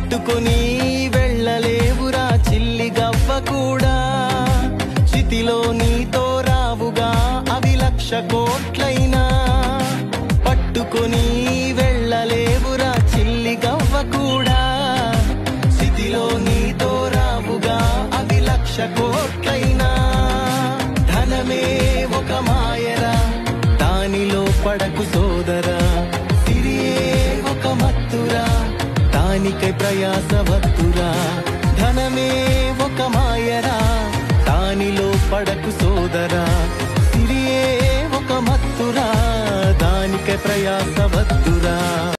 పట్టుకొని వెళ్ళలేవురా చిల్లి గవ్వ కూడా చితిలో నీతో రావుగా అవి లక్ష కోట్లైనా పట్టుకొని వెళ్ళలేవురా చిల్లి గవ్వ కూడా స్థితిలో నీతో రావుగా అవి లక్ష కోట్లైనా ధనమే ఒక మాయరా దానిలో పడకు సోదరా సిరియే ఒక మత్తురా దానికై ప్రయాసవత్తురా ధనమే ఒక మాయరా దానిలో పడకు సోదరా సిరియే ఒక మత్తురా దానికై ప్రయాసవత్తురా